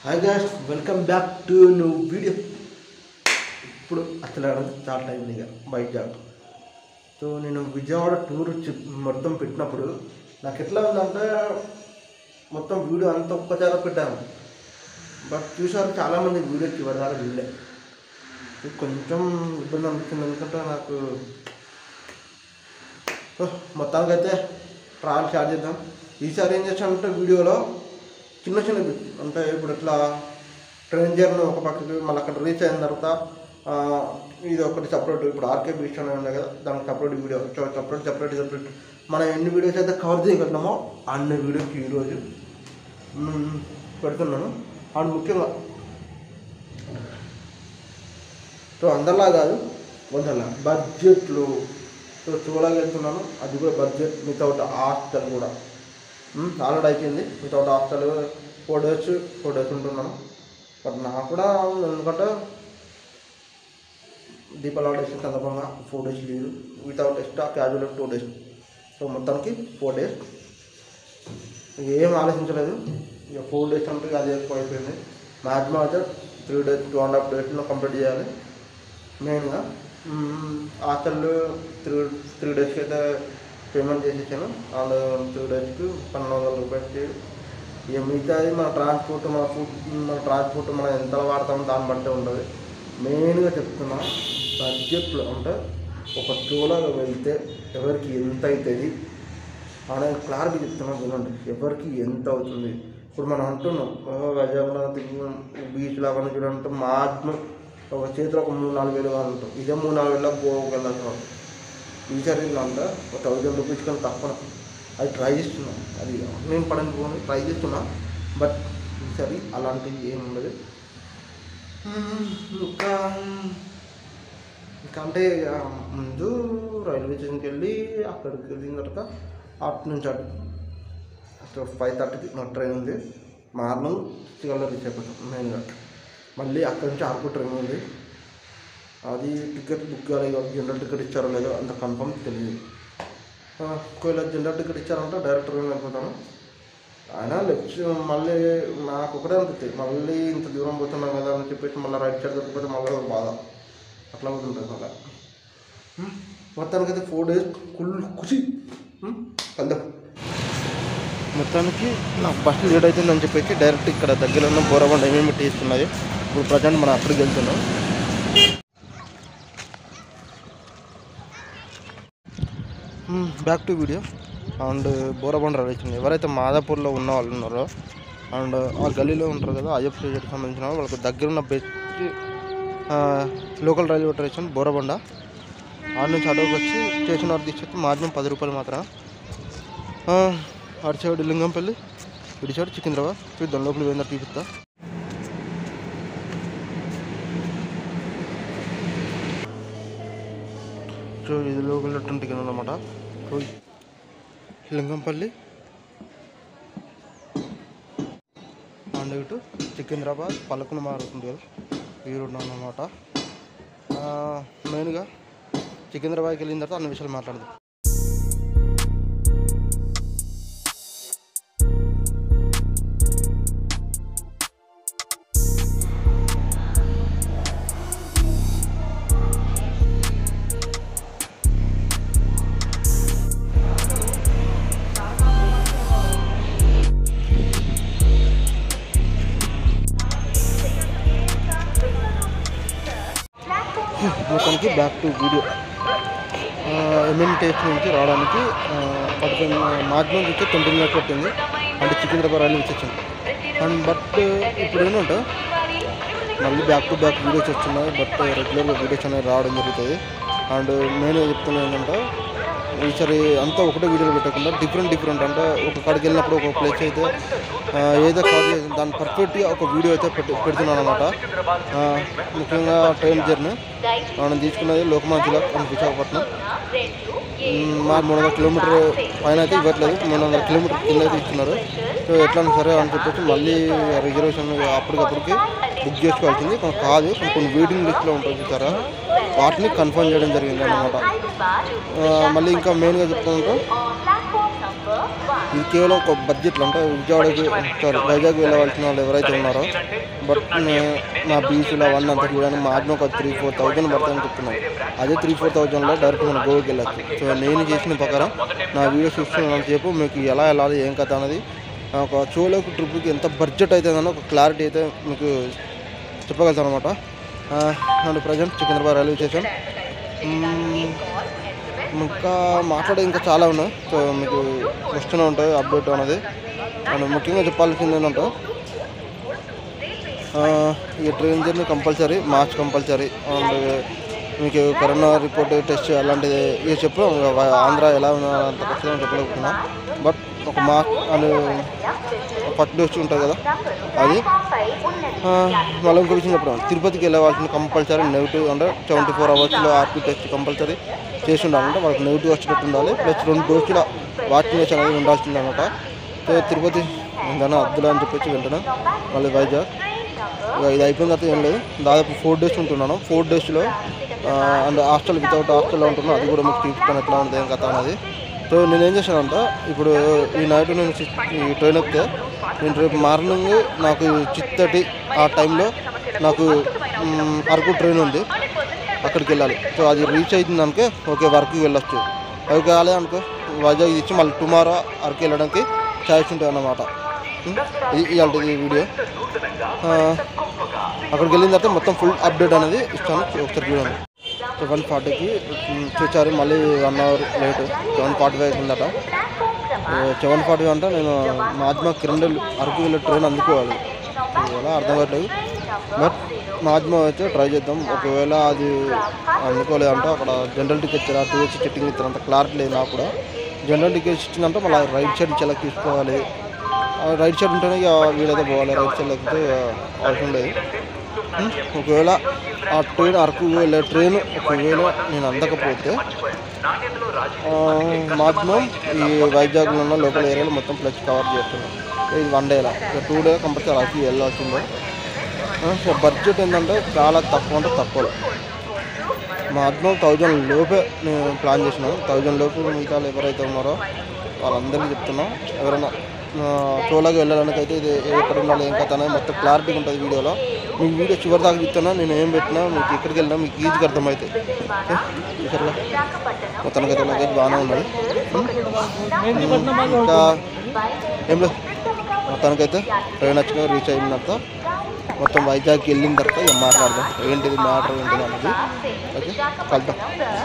Hi guys welcome back to new video ఇప్పుడు అసలు చాలా టైం ఇక బైక్ జాబ్ సో నేను విజయవాడ టూర్ చి- మొత్తం పెట్టినప్పుడు నాకు ఎట్లా ఉందంటే మొత్తం వీడియో అంతా ఒక్కసారి పెట్టాను బట్ చూసారు చాలామంది వీడియోకి ఇవ్వరు దాకా చూడలే ఇది కొంచెం ఇబ్బంది అనిపించింది ఎందుకంటే నాకు సో మొత్తానికైతే ట్రావెల్ స్టార్ట్ చేద్దాం ఈసారి ఏం చేస్తానంటే వీడియోలో చిన్న చిన్న బిట్ అంటే ఇప్పుడు ఇట్లా ట్రైన్ జర్నీ ఒక పక్కకి మళ్ళీ అక్కడ రీచ్ అయిన తర్వాత ఆ, ఇది ఒకటి సపరేట్ ఇప్పుడు ఆర్కే బీచ్ అని ఉన్నాయి కదా దానికి separate video separate separate separate మనం ఎన్ని వీడియోస్ అయితే కవర్ చేయగలిగినామో అన్ని వీడియోకి ఈరోజు మ్, పెడుతున్నాను అండ్ ముఖ్యంగా సో అందరిలా కాదు వందలా బడ్జెట్లో సో చూడగలుగుతున్నాను అది కూడా బడ్జెట్ వితౌట్ హాస్టల్ కూడా ఆల్రెడీ అయిపోయింది without hostel four days four days ఉంటున్నాను బట్ నాకు కూడా ఉంది ఎందుకంటే దీపావళి హాలిడేస్ సందర్భంగా four days leave without extra casual two days so మొత్తానికి ఫోర్ డేస్ ఏం ఆలోచించలేదు ఇక ఫోర్ డేస్ అంటే అది ఎక్కువ అయిపోయింది మ్యాక్సిమం అయితే three days two and half డేస్లో కంప్లీట్ చేయాలి మెయిన్గా హాస్టల్ త్రీ త్రీ డేస్కి అయితే పేమెంట్ చేసేసాను వాళ్ళు త్రీ డేస్కి పన్నెండు వందల రూపాయలకి ఇక మిగతాది మన ట్రాన్స్పోర్ట్ మన ఫుడ్ మన ట్రాన్స్పోర్ట్ మనం ఎంత వాడతాం దాన్ని బట్టే ఉంటుంది మెయిన్గా చెప్తున్నా బడ్జెట్లో అంటే ఒక టూలో వెళ్తే ఎవరికి ఎంత అవుతుంది అనే క్లారిటీ చెప్తున్నాం వినండి ఎవరికి ఎంత అవుతుంది ఇప్పుడు మనం అంటున్నాం ఓ వైజాగ్లో తిరిగినాం బీచ్లో అవన్నీ చూడాలంటే మాక్సిమం ఒక చేతిలో ఒక మూడు నాలుగు వేలు అంటాం ఇదే మూడు నాలుగు వేల గోవాకి వెళ్ళాలి ఈసారి అంటే ఒక థౌజండ్ రూపీస్ కన్నా తక్కువ అది ట్రై చేస్తున్నాం అది నేను పడని పోను ట్రై చేస్తున్నా బట్ ఈసారి అలాంటివి ఏమి ఉండదు మ్మ్, ఇంకా ఇంకా అంటే ఇక ముందు రైల్వే స్టేషన్కి వెళ్ళి అక్కడికి వెళ్ళిన తర్వాత అటు నుంచి అటు అటు ఫైవ్ థర్టీకి నా ట్రైన్ ఉంది మార్నింగ్ సిక్స్ కల్లా రీచ్ అయిపోతాం మెయిన్గా మళ్ళీ అక్కడి నుంచి ఆర్కు ట్రైన్ ఉంది అది టికెట్ బుక్ కాలేదు జనరల్ టికెట్ ఇచ్చారో లేదో అంత కన్ఫర్మ్ తెలియదు ఆ, ఒకవేళ జనరల్ టికెట్ ఇచ్చారంటే డైరెక్ట్ ట్రైన్ వెళ్ళిపోతాను అయినా లెఫ్ట్ మళ్ళీ నాకు ఒకటే అనిపిస్తుంది మళ్ళీ ఇంత దూరం పోతున్నాం కదా అని చెప్పేసి మళ్ళీ రైట్ సైడ్ దొరికిపోతే మళ్ళీ ఒక బాధ అట్లా కూడా ఉంటుంది మళ్ళీ హ్మ్. మొత్తానికైతే ఫోర్ డేస్ ఫుల్ ఖుషి హ్మ్. వెళ్దాం మొత్తానికి నాకు బస్ లేట్ అవుతుందని చెప్పేసి డైరెక్ట్ ఇక్కడ దగ్గర ఉన్న బోరబండ ఏమేమి తీసుకున్నది ఇప్పుడు ప్రజెంట్ మనం అక్కడికి వెళ్తున్నాం back to video and Borabanda railway ఎవరైతే మాదాపూర్లో ఉన్న వాళ్ళు ఉన్నారో అండ్ ఆ గల్లీలో ఉంటారు కదా అయ్యప్ప స్టేషన్కి సంబంధించిన వాళ్ళు, వాళ్ళకి దగ్గరున్న best local railway station Borabanda ఆడ నుంచి అడవికి వచ్చి స్టేషన్ వరకు తీసుకొచ్చి మాక్సిమం పది రూపాయలు మాత్రమే ఆ, అటు సైడ్ లింగంపల్లి ఇటు సైడ్ సికింద్రాబాద్ చూద్దాం లోపలికి పోయిందా చూపిస్తా సో ఇది లోపల టికెట్ అనమాట సో లింగంపల్లి అండ్ ఇటు సికింద్రాబాద్ పలుకున మారుతుంది కదా ఈ రోడ్ అన్నమాట ఆ, మెయిన్గా సికింద్రాబాద్కి వెళ్ళిన తర్వాత అన్ని విషయాలు మాట్లాడదాం మొత్తానికి బ్యాక్ టు వీడియో ఎంఎన్ టేస్ట్ నుంచి రావడానికి ఆ, పదకొండు మాక్సిమం వచ్చి ట్వంటీ మినిట్స్ పట్టింది అంటే Secunderabad railway station and but ఇప్పుడు ఏంటంటే మళ్ళీ బ్యాక్ టు బ్యాక్ వీడియోస్ వస్తున్నాయి బట్ రెగ్యులర్గా వీడియోస్ అనేవి రావడం జరుగుతుంది అండ్ మెయిన్గా చెప్తున్నా ఏంటంటే ఈసారి అంతా ఒకటే వీడియోలు పెట్టకుండా డిఫరెంట్ డిఫరెంట్ అంటే ఒక కాడికి వెళ్ళినప్పుడు ఒక ప్లేస్ అయితే ఆ, ఏదో కవర్ చేసి దాన్ని పర్ఫెక్ట్గా ఒక వీడియో అయితే పెట్టి పెడుతున్నాను అనమాట ముఖ్యంగా ట్రైన్ జర్నీ మనం తీసుకున్నది లోకమాన్ జిల్లా అండ్ విశాఖపట్నం మ్, మా మూడు వందల కిలోమీటర్ పైన అయితే ఇవ్వట్లేదు మూడు వందల కిలోమీటర్ కింద అయితే ఇస్తున్నారు సో ఎట్లా సరే అని చెప్పేసి మళ్ళీ రిజర్వేషన్ అప్పటికప్పటికి బుక్ చేసుకోవాల్సింది కానీ కాదు కొన్ని కొన్ని వెయిటింగ్ లిస్ట్లో ఉంటుంది చూసారా వాటిని కన్ఫర్మ్ చేయడం జరిగింది అనమాట మళ్ళీ ఇంకా మెయిన్గా చెప్తుంటే ఇది కేవలం ఒక బడ్జెట్లో అంటే విజయవాడకి సారీ వైజాగ్ వెళ్ళవలసిన వాళ్ళు ఎవరైతే ఉన్నారో బట్ నే- నా బీచ్లో అవన్నీ అంతా చూడడానికి మాత్రం ఒక త్రీ ఫోర్ థౌజండ్ పడుతుందని చెప్తున్నాను అదే త్రీ ఫోర్ థౌజండ్లో డైరెక్ట్ మనం గోవాకి వెళ్ళచ్చు సో నేను చేసిన ప్రకారం నా వీడియో చూస్తున్నంత సేపు మీకు ఎలా వెళ్ళాలి ఏం కథ అనేది ఒక చోలోకి ట్రిప్కి ఎంత బడ్జెట్ అవుతుందని ఒక క్లారిటీ అయితే మీకు చెప్పగలుగుతాను అనమాట and present Secunderabad railway station మ్మ్, ఇంకా మాట్లాడే ఇంకా చాలా ఉన్నాయి సో మీకు వస్తూనే ఉంటాయి అప్డేట్ అనేది అండ్ ముఖ్యంగా చెప్పాల్సింది ఏంటంటే ఆ, ఈ train journey compulsory march compulsory and మీకు కరోనా రిపోర్ట్ టెస్ట్ అలాంటిది ఇక చెప్పు ఆంధ్ర ఎలా ఉన్నా అంత ఖచ్చితంగా చెప్పలేకపోతున్నా బట్ ఒక మార్చ్ అండ్ ఫస్ట్ డోస్ ఉంటుంది కదా అది ఆ, మళ్ళీ ఇంకో విషయం చెప్పడం తిరుపతికి వెళ్ళవలసిన కంపల్సరీ నెగిటివ్ అంటే సెవెంటీ ఫోర్ అవర్స్లో ఆర్పీ టెస్ట్ కంపల్సరీ చేసి ఉండాలంటే వాళ్ళకి నెగిటివ్ వచ్చేటట్టు ఉండాలి ప్లస్ రెండు డోసుల వాక్సినేషన్ అనేది ఉండాల్సింది అనమాట సో తిరుపతి దాని అద్దులు అని చెప్పేసి వెంటనే మళ్ళీ వైజాగ్ ఇక ఇది అయిపోయిన తర్వాత ఏం లేదు దాదాపు ఫోర్ డేస్ ఉంటున్నాను ఫోర్ డేస్లో అండ్ హాస్టల్ వితౌట్ హాస్టల్లో ఉంటున్నాను అది కూడా మీకు చూపిస్తాను ఎట్లా ఉంటుంది ఏం కథ అనేది సో నేను ఏం చేశానంటే ఇప్పుడు ఈ నైట్ నేను చి- ఈ ట్రైన్ ఎక్కితే నేను రేపు మార్నింగ్ నాకు చిత్తటి ఆ టైంలో నాకు మ్, అరకు ట్రైన్ ఉంది అక్కడికి వెళ్ళాలి సో అది రీచ్ అవుతుంది అనుకో ఓకే వర్క్కి వెళ్ళొచ్చు అవి కాలే అనుకో వైజాగ్ ఇచ్చి మళ్ళీ టుమారో అరకు వెళ్ళడానికి ఛాయిస్ ఉంటుంది అన్నమాట ఉం? ఇది ఇవాళ ఈ వీడియో ఆ, అక్కడికి వెళ్ళిన తర్వాత మొత్తం ఫుల్ అప్డేట్ అనేది ఇస్తాను ఒకసారి చూడండి సెవెన్ ఫార్టీకి చూచారు మళ్ళీ one hour late seven forty five ఉందట సెవెన్ ఫార్టీ అంటే నేను మాధ్యమ కిరండల్ అరకు వెళ్ళే ట్రైన్ అందుకోవాలి ఇలా అర్థం కావట్లేదు బట్ మాధ్యమ అయితే ట్రై చేద్దాం ఒకవేళ అది అందుకోలేదంటే అక్కడ జనరల్ టికెట్ ఇచ్చారా టూ వచ్చి చెట్టింగ్ ఇస్తారు అంత క్లారిటీ లేదు నాకు కూడా జనరల్ టికెట్ ఇచ్చిందంటే మళ్ళీ రైట్ సైడ్ చెలక్ తీసుకోవాలి ఆ రైట్ సైడ్ ఉంటేనే ఇక వీలైతే పోవాలి రైట్ సైడ్ లేకపోతే అవసరం లేదు ఉం? ఒకవేళ ఆ ట్రైన్ అరకు వెళ్ళే ట్రైన్ ఒకవేళ నేను అందకపోతే మాక్సిమం ఈ వైజాగ్లో ఉన్న లోకల్ ఏరియాలో మొత్తం ప్లస్ కవర్ చేస్తున్నాను ఇది వన్ డేలా టూ డే కంపల్సరీ అరకు వెళ్ళాల్సిందే ఆ, సో బడ్జెట్ ఏంటంటే చాలా తక్కువ అంటే తక్కువ మాక్సిమం థౌజండ్ లోపే నేను ప్లాన్ చేసినాను థౌజండ్ లోపు మిగతా వాళ్ళు ఎవరైతే ఉన్నారో వాళ్ళందరికీ చెప్తున్నా ఎవరైనా చోలాగా వెళ్ళడానికి అయితే ఇది ఎక్కడ ఉండాలి ఏం కథ అనేది మొత్తం క్లారిటీ ఉంటుంది వీడియోలో మీకు వీడియో చివరి దాకా చెప్తున్నా నేను ఏం పెట్టినా మీకు ఎక్కడికి వెళ్ళినా మీకు ఈజీగా అర్థమవుతాయి ఓకే? చూసారుగా మొత్తానికైతే లగేజ్ బాగానే ఉన్నది ఇంకా ఏం లేదు మొత్తానికైతే ట్రైన్ వచ్చిన రీచ్ అయిన తర్వాత మొత్తం వైజాగ్కి వెళ్ళిన తర్వాత ఇక మాట్లాడదాం ఏంటిది మ్యాటర్ ఏంటిది అనేది ఓకే కలుద్దాం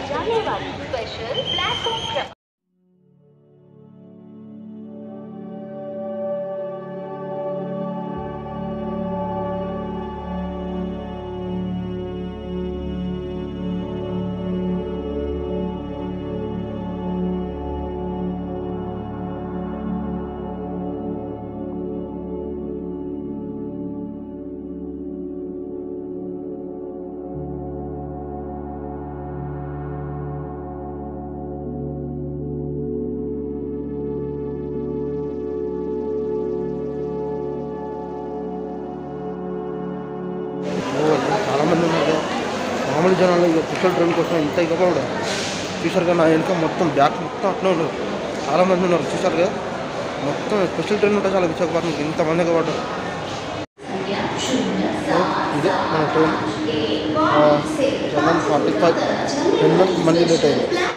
ఓ, చాలా మంది ఉన్నారు మామూలు జనాలు ఇక స్పెషల్ ట్రైన్ కోసం ఇంత ఇక కూడా చూసారుగా నా వెనుక మొత్తం బ్యాక్ మొత్తం అట్లా ఉన్నారు చాలా మంది ఉన్నారు చూసారుగా మొత్తం స్పెషల్ ట్రైన్ ఉంటుంది చాలా విశాఖపట్నంకి ఇంతమంది కాబట్టి ఇదే మన train seven forty five ten మళ్ళీ లేట్ అయింది